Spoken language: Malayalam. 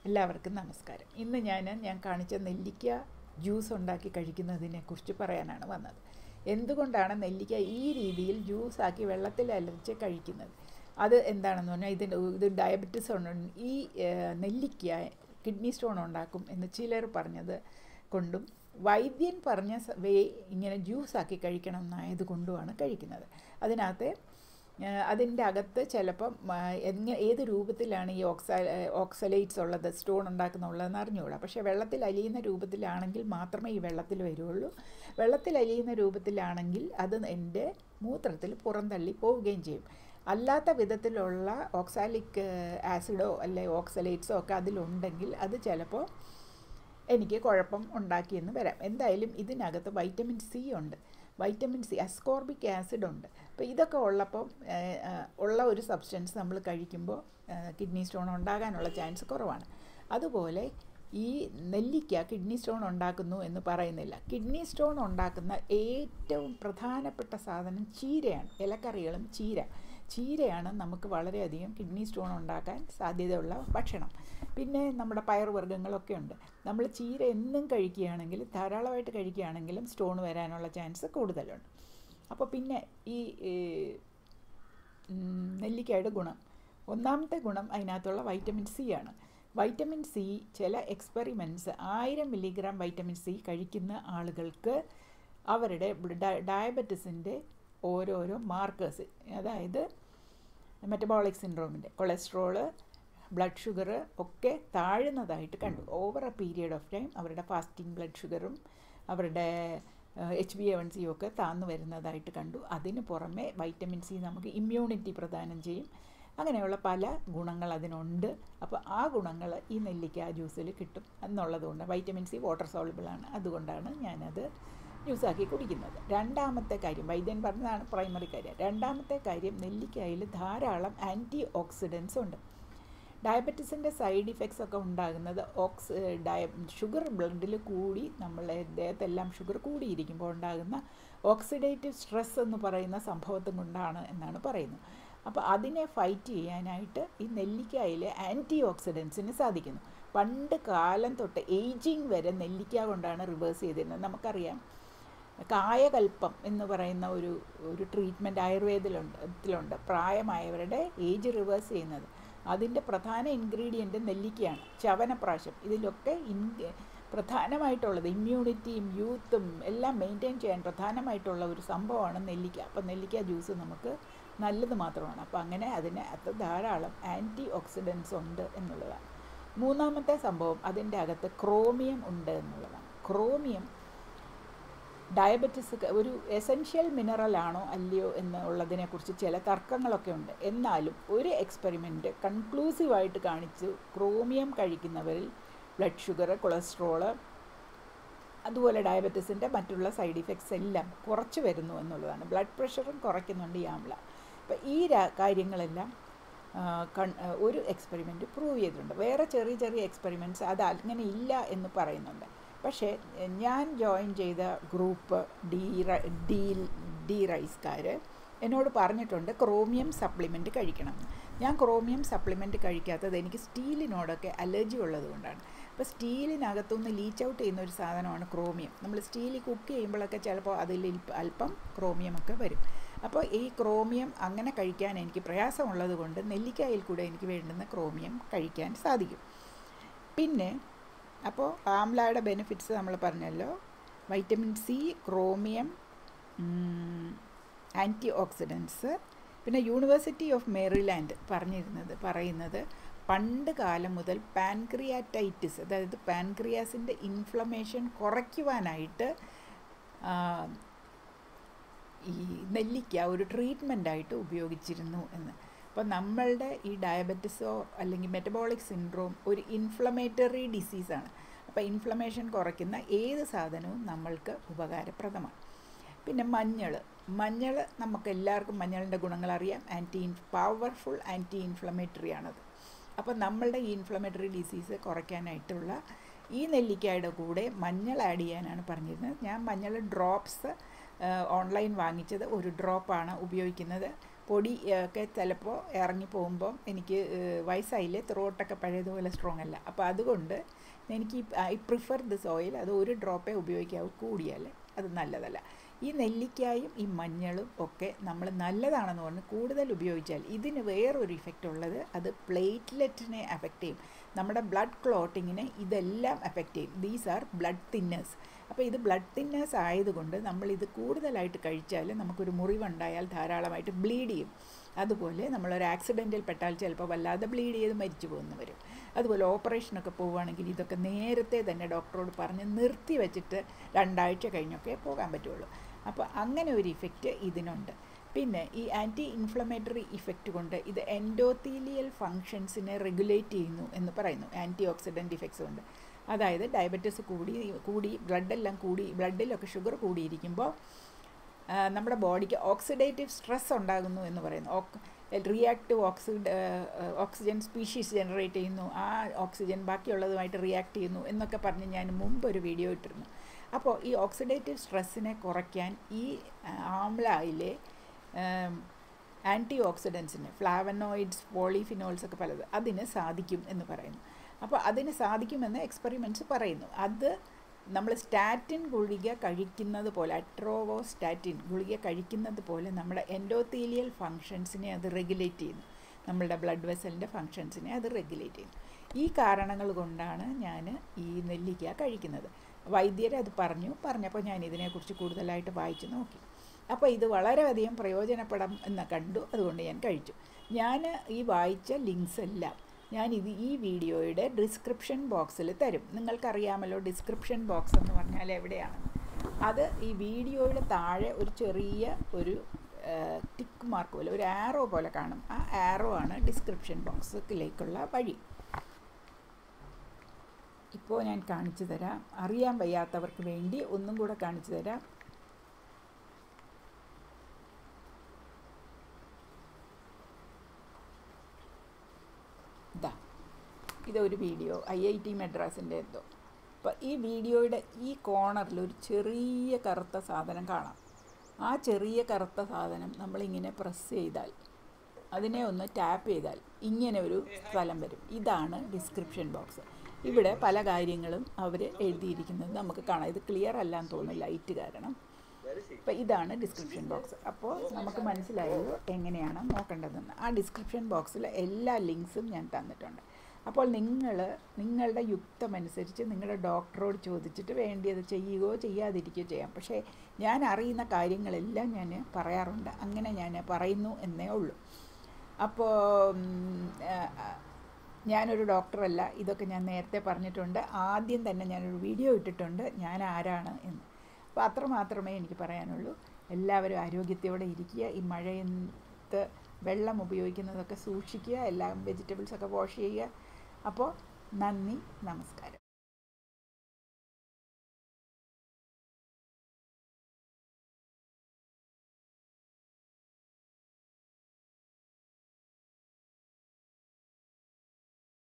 എല്ലാവർക്കും നമസ്കാരം ഇന്ന് ഞാൻ ഞാൻ കാണിച്ച നെല്ലിക്ക ജ്യൂസ് ഉണ്ടാക്കി കഴിക്കുന്നതിനെ കുറിച്ച് പറയാനാണ് വന്നത് എന്തുകൊണ്ടാണ് നെല്ലിക്ക ഈ രീതിയിൽ ജ്യൂസാക്കി വെള്ളത്തിൽ അലർച്ച് കഴിക്കുന്നത് അത് എന്താണെന്ന് പറഞ്ഞാൽ ഇതിൻ്റെ ഇത് ഡയബറ്റിസ് ഉണ്ട് ഈ ഏഹ്, നെല്ലിക്ക കിഡ്നി സ്റ്റോൺ ഉണ്ടാക്കും എന്ന് ചിലർ പറഞ്ഞത് കൊണ്ടും വൈദ്യൻ പറഞ്ഞ സ- വേ ഇങ്ങനെ ജ്യൂസാക്കി കഴിക്കണം എന്നായത് കൊണ്ടുമാണ് കഴിക്കുന്നത് അതിനകത്ത് ഏഹ് അതിൻ്റെ അകത്ത് ചിലപ്പം എങ്ങനെ ഏത് രൂപത്തിലാണ് ഈ ഓക്സ ഓക്സലേറ്റ്സ് ഉള്ളത് സ്റ്റോൺ ഉണ്ടാക്കുന്ന ഉള്ളതെന്ന് അറിഞ്ഞുകൂടാ പക്ഷേ വെള്ളത്തിൽ അലിയുന്ന രൂപത്തിലാണെങ്കിൽ മാത്രമേ ഈ വെള്ളത്തിൽ വരുള്ളൂ വെള്ളത്തിൽ അലിയുന്ന രൂപത്തിലാണെങ്കിൽ അത് എൻ്റെ മൂത്രത്തിൽ പുറന്തള്ളി പോവുകയും ചെയ്യും അല്ലാത്ത വിധത്തിലുള്ള ഓക്സാലിക് ആസിഡോ അല്ലെ ഓക്സലേറ്റ്സോ ഒക്കെ അതിലുണ്ടെങ്കിൽ അത് ചിലപ്പോൾ എനിക്ക് കുഴപ്പം ഉണ്ടാക്കിയെന്ന് വരാം എന്തായാലും ഇതിനകത്ത് വൈറ്റമിൻ സി ഉണ്ട് വൈറ്റമിൻ സി അസ്കോർബിക് ആസിഡ് ഉണ്ട് അപ്പോൾ ഇതൊക്കെ ഉള്ളപ്പം ഏഹ്, ഏഹ്, ഉള്ള ഒരു സബ്സ്റ്റൻസ് നമ്മൾ കഴിക്കുമ്പോൾ കിഡ്നി സ്റ്റോൺ ഉണ്ടാകാനുള്ള ചാൻസ് കുറവാണ് അതുപോലെ ഈ നെല്ലിക്ക കിഡ്നി സ്റ്റോൺ ഉണ്ടാക്കുന്നു എന്ന് പറയുന്നില്ല കിഡ്നി സ്റ്റോൺ ഉണ്ടാക്കുന്ന ഏറ്റവും പ്രധാനപ്പെട്ട സാധനം ചീരയാണ് ഇലക്കറികളും ചീര ചീരയാണ് നമുക്ക് വളരെയധികം കിഡ്നി സ്റ്റോൺ ഉണ്ടാക്കാൻ സാധ്യതയുള്ള ഭക്ഷണം പിന്നെ നമ്മുടെ പയറുവർഗ്ഗങ്ങളൊക്കെ ഉണ്ട് നമ്മൾ ചീര എന്നും കഴിക്കുകയാണെങ്കിൽ ധാരാളമായിട്ട് കഴിക്കുകയാണെങ്കിലും സ്റ്റോൺ വരാനുള്ള ചാൻസ് കൂടുതലുണ്ട് അപ്പോൾ പിന്നെ ഈ ഏഹ്, ഉം, നെല്ലിക്കയുടെ ഗുണം ഒന്നാമത്തെ ഗുണം അതിനകത്തുള്ള വൈറ്റമിൻ സി ആണ് വൈറ്റമിൻ സി ചില എക്സ്പെറിമെൻറ്റ്സ് ആയിരം മില്ലിഗ്രാം വൈറ്റമിൻ സി കഴിക്കുന്ന ആളുകൾക്ക് അവരുടെ ഡയ- ഡയബറ്റിസിൻ്റെ ഓരോരോ മാർക്കേഴ്സ് അതായത് മെറ്റബോളിക് സിൻഡ്രോമിൻ്റെ കൊളസ്ട്രോള് ബ്ലഡ് ഷുഗർ ഒക്കെ താഴുന്നതായിട്ട് കണ്ടു over a period of time അവരുടെ ഫാസ്റ്റിംഗ് ബ്ലഡ് ഷുഗറും അവരുടെ എച്ച് ബി എ വൺ സിയും ഒക്കെ താന്നു വരുന്നതായിട്ട് കണ്ടു അതിന് പുറമെ വൈറ്റമിൻ സി നമുക്ക് ഇമ്മ്യൂണിറ്റി പ്രദാനം ചെയ്യും അങ്ങനെയുള്ള പല ഗുണങ്ങൾ അതിനുണ്ട് അപ്പോൾ ആ ഗുണങ്ങൾ ഈ നെല്ലിക്ക ജ്യൂസിൽ കിട്ടും എന്നുള്ളതുകൊണ്ട് വൈറ്റമിൻ സി വാട്ടർ സോളിബിളാണ് അതുകൊണ്ടാണ് ഞാനത് ജ്യൂസാക്കി കുടിക്കുന്നത് രണ്ടാമത്തെ കാര്യം വൈദ്യൻ പറഞ്ഞതാണ് പ്രൈമറി കാര്യം രണ്ടാമത്തെ കാര്യം നെല്ലിക്കായിൽ ധാരാളം ആൻറ്റി ഓക്സിഡൻസ് ഉണ്ട് ഡയബറ്റീസിൻ്റെ സൈഡ് ഇഫക്ട്സ് ഒക്കെ ഉണ്ടാകുന്നത് ഓക്സ് ഡയ ഷുഗർ ബ്ലഡിൽ കൂടി നമ്മളെ ദേഹത്തെല്ലാം ഷുഗർ കൂടിയിരിക്കുമ്പോൾ ഉണ്ടാകുന്ന ഓക്സിഡേറ്റീവ് സ്ട്രെസ് എന്ന് പറയുന്ന സംഭവത്തും കൊണ്ടാണ് എന്നാണ് പറയുന്നത് അപ്പോൾ അതിനെ ഫൈറ്റ് ചെയ്യാനായിട്ട് ഈ നെല്ലിക്കായിലെ ആൻറ്റി ഓക്സിഡൻസിന് സാധിക്കുന്നു പണ്ട് കാലം തൊട്ട് ഏജിങ് വരെ നെല്ലിക്ക കൊണ്ടാണ് റിവേഴ്സ് ചെയ്തിരുന്നത് നമുക്കറിയാം കായകൽപ്പം എന്ന് പറയുന്ന ഒരു ഒരു ട്രീറ്റ്മെൻറ്റ് ആയുർവേദത്തിലുണ്ട് ത്തിലുണ്ട് പ്രായമായവരുടെ ഏജ് റിവേഴ്സ് ചെയ്യുന്നത് അതിൻ്റെ പ്രധാന ഇൻഗ്രീഡിയൻറ്റ് നെല്ലിക്കയാണ് ചവനപ്രാശം ഇതിലൊക്കെ ഇൻ പ്രധാനമായിട്ടുള്ളത് ഇമ്മ്യൂണിറ്റിയും യൂത്തും എല്ലാം മെയിൻറ്റെയിൻ ചെയ്യാൻ പ്രധാനമായിട്ടുള്ള ഒരു സംഭവമാണ് നെല്ലിക്ക അപ്പോൾ നെല്ലിക്ക ജ്യൂസ് നമുക്ക് നല്ലത് മാത്രമാണ് അപ്പോൾ അങ്ങനെ അതിനകത്ത് ധാരാളം ആൻറ്റി ഓക്സിഡൻസ് ഉണ്ട് എന്നുള്ളതാണ് മൂന്നാമത്തെ സംഭവം അതിൻ്റെ അകത്ത് ക്രോമിയം ഉണ്ട് എന്നുള്ളതാണ് ക്രോമിയം ഡയബറ്റിസ് ഒക്കെ ഒരു എസെൻഷ്യൽ മിനറൽ ആണോ അല്ലയോ എന്നുള്ളതിനെക്കുറിച്ച് ചില തർക്കങ്ങളൊക്കെ ഉണ്ട് എന്നാലും ഒരു എക്സ്പെരിമെൻറ്റ് കൺക്ലൂസീവായിട്ട് കാണിച്ചു ക്രോമിയം കഴിക്കുന്നവരിൽ ബ്ലഡ് ഷുഗർ കൊളസ്ട്രോള് അതുപോലെ ഡയബറ്റീസിൻ്റെ മറ്റുള്ള സൈഡ് ഇഫക്ട്സ് എല്ലാം കുറച്ച് വരുന്നു എന്നുള്ളതാണ് ബ്ലഡ് പ്രഷറും കുറയ്ക്കുന്നുണ്ട് ഈ ആംല അപ്പോൾ ഈ രാ- കാര്യങ്ങളെല്ലാം ആ, കൺ ആ, ഒരു എക്സ്പെരിമെൻറ്റ് പ്രൂവ് ചെയ്തിട്ടുണ്ട് വേറെ ചെറിയ ചെറിയ എക്സ്പെരിമെൻറ്റ്സ് അത് അങ്ങനെ ഇല്ല എന്ന് പറയുന്നുണ്ട് പക്ഷേ എ, ഞാൻ ജോയിൻ ചെയ്ത ഗ്രൂപ്പ് ഡി റ- ഡി ഡി റൈസ്കാർ എന്നോട് പറഞ്ഞിട്ടുണ്ട് ക്രോമിയം സപ്ലിമെൻറ്റ് കഴിക്കണം എന്ന്. ഞാൻ ക്രോമിയം സപ്ലിമെൻറ്റ് കഴിക്കാത്തത് എനിക്ക് സ്റ്റീലിനോടൊക്കെ അലർജി ഉള്ളത് കൊണ്ടാണ് അപ്പോൾ സ്റ്റീലിനകത്തുനിന്ന് ലീച്ച് ഔട്ട് ചെയ്യുന്ന ഒരു സാധനമാണ് ക്രോമിയം നമ്മൾ സ്റ്റീലിൽ കുക്ക് ചെയ്യുമ്പോഴൊക്കെ ചിലപ്പോൾ അതിൽ ഇൽപ്പ- അല്പം ക്രോമിയമൊക്കെ വരും അപ്പോൾ ഈ ക്രോമിയം അങ്ങനെ കഴിക്കാൻ എനിക്ക് പ്രയാസമുള്ളത് കൊണ്ട് നെല്ലിക്കായിൽ കൂടെ എനിക്ക് വേണ്ടുന്ന ക്രോമിയം കഴിക്കാൻ സാധിക്കും പിന്നെ അപ്പോൾ ആംലയുടെ ബെനിഫിറ്റ്സ് നമ്മൾ പറഞ്ഞല്ലോ vitamin C chromium antioxidants പിന്നെ യൂണിവേഴ്സിറ്റി ഓഫ് മേറിലാൻഡ് പറഞ്ഞിരുന്നത് പറയുന്നത് പണ്ട് കാലം മുതൽ പാൻക്രിയാറ്റൈറ്റിസ് അതായത് പാൻക്രിയാസിൻ്റെ ഇൻഫ്ലമേഷൻ കുറയ്ക്കുവാനായിട്ട് ആ, ഈ നെല്ലിക്ക ഒരു ട്രീറ്റ്മെൻറ്റായിട്ട് ഉപയോഗിച്ചിരുന്നു എന്ന് അപ്പോൾ നമ്മളുടെ ഈ ഡയബറ്റിസോ അല്ലെങ്കിൽ മെറ്റബോളിക് സിൻഡ്രോം ഒരു ഇൻഫ്ലമേറ്ററി ഡിസീസാണ് അപ്പോൾ ഇൻഫ്ലമേഷൻ കുറയ്ക്കുന്ന ഏത് സാധനവും നമ്മൾക്ക് ഉപകാരപ്രദമാണ് പിന്നെ മഞ്ഞൾ മഞ്ഞൾ നമുക്ക് എല്ലാവർക്കും മഞ്ഞളിൻ്റെ ഗുണങ്ങൾ അറിയാം ആൻറ്റി പവർഫുൾ ആൻറ്റി ഇൻഫ്ലമേറ്ററി ആണത് അപ്പോൾ നമ്മളുടെ ഈ ഇൻഫ്ലമേറ്ററി ഡിസീസ് കുറയ്ക്കാനായിട്ടുള്ള ഈ നെല്ലിക്കായുടെ കൂടെ മഞ്ഞൾ ആഡ് ചെയ്യാനാണ് പറഞ്ഞിരുന്നത് ഞാൻ മഞ്ഞൾ ഡ്രോപ്സ് ഓൺലൈൻ വാങ്ങിച്ചത് ഒരു ഡ്രോപ്പാണ് ഉപയോഗിക്കുന്നത് പൊടി ഒക്കെ ചിലപ്പോൾ ഇറങ്ങി പോകുമ്പോൾ എനിക്ക് വയസ്സായില്ലേ ത്രോട്ടൊക്കെ പഴയതുപോലെ സ്ട്രോങ് അല്ല അപ്പോൾ അതുകൊണ്ട് എനിക്ക് ഐ പ്രിഫർ ദിസ് ഓയിൽ അത് ഒരു ഡ്രോപ്പേ ഉപയോഗിക്കാവൂ കൂടിയാൽ അത് നല്ലതല്ല ഈ നെല്ലിക്കായും ഈ മഞ്ഞളും ഒക്കെ നമ്മൾ നല്ലതാണെന്ന് പറഞ്ഞ് കൂടുതൽ ഉപയോഗിച്ചാൽ ഇതിന് വേറൊരു ഇഫക്റ്റ് ഉള്ളത് അത് പ്ലേറ്റ്ലെറ്റിനെ അഫക്റ്റ് ചെയ്യും നമ്മുടെ ബ്ലഡ് ക്ലോട്ടിങ്ങിനെ ഇതെല്ലാം അഫക്റ്റ് ചെയ്യും ദീസ് ആർ ബ്ലഡ് തിന്നേഴ്സ് അപ്പോൾ ഇത് ബ്ലഡ് തിന്നേഴ്സ് ആയതുകൊണ്ട് നമ്മൾ ഇത് കൂടുതലായിട്ട് കഴിച്ചാൽ നമുക്കൊരു മുറിവുണ്ടായാൽ ധാരാളമായിട്ട് ബ്ലീഡ് ചെയ്യും അതുപോലെ നമ്മളൊരു ആക്സിഡൻറ്റിൽ പെട്ടാൽ ചിലപ്പോൾ വല്ലാതെ ബ്ലീഡ് ചെയ്ത് മരിച്ചു പോകുന്നു വരും അതുപോലെ ഓപ്പറേഷനൊക്കെ പോവുകയാണെങ്കിൽ ഇതൊക്കെ നേരത്തെ തന്നെ ഡോക്ടറോട് പറഞ്ഞ് നിർത്തി വെച്ചിട്ട് രണ്ടാഴ്ച കഴിഞ്ഞൊക്കെ പോകാൻ പറ്റുള്ളൂ അപ്പോൾ അങ്ങനെ ഒരു ഇഫക്റ്റ് ഇതിനുണ്ട് പിന്നെ ഈ ആൻറ്റി ഇൻഫ്ലമേറ്ററി ഇഫക്റ്റ് കൊണ്ട് ഇത് എൻഡോത്തീലിയൽ ഫങ്ഷൻസിനെ റെഗുലേറ്റ് ചെയ്യുന്നു എന്ന് പറയുന്നു ആൻറ്റി ഓക്സിഡൻറ്റ് ഇഫക്ട്സ് കൊണ്ട് അതായത് ഡയബറ്റീസ് കൂടി കൂടി ബ്ലഡെല്ലാം കൂടി ബ്ലഡിലൊക്കെ ഷുഗർ കൂടിയിരിക്കുമ്പോൾ നമ്മുടെ ബോഡിക്ക് ഓക്സിഡേറ്റീവ് സ്ട്രെസ് ഉണ്ടാകുന്നു എന്ന് പറയുന്നു ഓക് റിയാക്റ്റീവ് ഓക്സിഡ് ഓക്സിജൻ സ്പീഷീസ് ജനറേറ്റ് ചെയ്യുന്നു ആ ഓക്സിജൻ ബാക്കിയുള്ളതുമായിട്ട് റിയാക്ട് ചെയ്യുന്നു എന്നൊക്കെ പറഞ്ഞ് ഞാൻ മുമ്പ് ഒരു വീഡിയോ ഇട്ടിരുന്നു അപ്പോൾ ഈ ഓക്സിഡേറ്റീവ് സ്ട്രെസ്സിനെ കുറയ്ക്കാൻ ഈ ആംലയിലെ ആൻറ്റി ഓക്സിഡൻസിന് ഫ്ലാവനോയിഡ്സ് പോളിഫിനോൾസ് ഒക്കെ പലത് അതിന് സാധിക്കും എന്ന് പറയുന്നു അപ്പോൾ അതിന് സാധിക്കുമെന്ന് എക്സ്പെറിമെൻറ്റ്സ് പറയുന്നു അത് നമ്മൾ സ്റ്റാറ്റിൻ ഗുളിക കഴിക്കുന്നത് പോലെ അട്രോവോ സ്റ്റാറ്റിൻ ഗുളിക കഴിക്കുന്നത് പോലെ നമ്മുടെ എൻഡോത്തീലിയൽ ഫങ്ഷൻസിനെ അത് റെഗുലേറ്റ് ചെയ്യുന്നു നമ്മളുടെ ബ്ലഡ് വെസലിൻ്റെ ഫങ്ഷൻസിനെ അത് റെഗുലേറ്റ് ചെയ്യുന്നു ഈ കാരണങ്ങൾ കൊണ്ടാണ് ഞാൻ ഈ നെല്ലിക്ക കഴിക്കുന്നത് വൈദ്യർ അത് പറഞ്ഞു പറഞ്ഞപ്പോൾ ഞാൻ ഇതിനെക്കുറിച്ച് കൂടുതലായിട്ട് വായിച്ച് നോക്കി അപ്പോൾ ഇത് വളരെയധികം പ്രയോജനപ്പെടാം എന്ന് കണ്ടു അതുകൊണ്ട് ഞാൻ കഴിച്ചു ഞാൻ ഈ വായിച്ച ലിങ്ക്സ് എല്ലാം ഞാൻ ഇത് ഈ വീഡിയോയുടെ ഡിസ്ക്രിപ്ഷൻ ബോക്സിൽ തരും നിങ്ങൾക്കറിയാമല്ലോ ഡിസ്ക്രിപ്ഷൻ ബോക്സ് എന്ന് പറഞ്ഞാൽ എവിടെയാണെന്ന് അത് ഈ വീഡിയോയുടെ താഴെ ഒരു ചെറിയ ഒരു ടിക്ക് മാർക്ക് പോലെ ഒരു ആറോ പോലെ കാണും ആ ആറോ ആണ് ഡിസ്ക്രിപ്ഷൻ ബോക്സിലേക്കുള്ള വഴി ഇപ്പോൾ ഞാൻ കാണിച്ചു തരാം അറിയാൻ വയ്യാത്തവർക്ക് വേണ്ടി ഒന്നും കൂടെ കാണിച്ചു തരാം ഇതാ ഇതൊരു വീഡിയോ ഐ ഐ ടി മദ്രാസിൻ്റെ എന്തോ അപ്പോൾ ഈ വീഡിയോയുടെ ഈ കോണറിൽ ഒരു ചെറിയ കറുത്ത സാധനം കാണാം ആ ചെറിയ കറുത്ത സാധനം നമ്മളിങ്ങനെ പ്രസ് ചെയ്താൽ അതിനെ ഒന്ന് ടാപ്പ് ചെയ്താൽ ഇങ്ങനെ ഒരു സ്ഥലം വരും ഇതാണ് ഡിസ്ക്രിപ്ഷൻ ബോക്സ് ഇവിടെ പല കാര്യങ്ങളും അവർ എഴുതിയിരിക്കുന്നത് നമുക്ക് കാണാം ഇത് ക്ലിയർ അല്ലാന്ന് തോന്നുന്നു ലൈറ്റ് കാരണം അപ്പോൾ ഇതാണ് ഡിസ്ക്രിപ്ഷൻ ബോക്സ് അപ്പോൾ നമുക്ക് മനസ്സിലായത് എങ്ങനെയാണ് നോക്കേണ്ടതെന്ന് ആ ഡിസ്ക്രിപ്ഷൻ ബോക്സിൽ എല്ലാ ലിങ്ക്സും ഞാൻ തന്നിട്ടുണ്ട് അപ്പോൾ നിങ്ങൾ നിങ്ങളുടെ യുക്തമനുസരിച്ച് നിങ്ങളുടെ ഡോക്ടറോട് ചോദിച്ചിട്ട് വേണ്ടിയത് ചെയ്യുകയോ ചെയ്യാതിരിക്കുകയോ ചെയ്യാം പക്ഷേ ഞാൻ അറിയുന്ന കാര്യങ്ങളെല്ലാം ഞാൻ പറയാറുണ്ട് അങ്ങനെ ഞാൻ പറയുന്നു എന്നേ ഉള്ളൂ അപ്പോൾ ഞാനൊരു ഡോക്ടറല്ല ഇതൊക്കെ ഞാൻ നേരത്തെ പറഞ്ഞിട്ടുണ്ട് ആദ്യം തന്നെ ഞാനൊരു വീഡിയോ ഇട്ടിട്ടുണ്ട് ഞാൻ ആരാണ് എന്ന് അപ്പോൾ അത്ര മാത്രമേ എനിക്ക് പറയാനുള്ളൂ എല്ലാവരും ആരോഗ്യത്തോടെ ഇരിക്കുക ഈ മഴയത്ത് വെള്ളം ഉപയോഗിക്കുന്നതൊക്കെ സൂക്ഷിക്കുക എല്ലാം വെജിറ്റബിൾസൊക്കെ വാഷ് ചെയ്യുക അപ്പോൾ നന്ദി നമസ്കാരം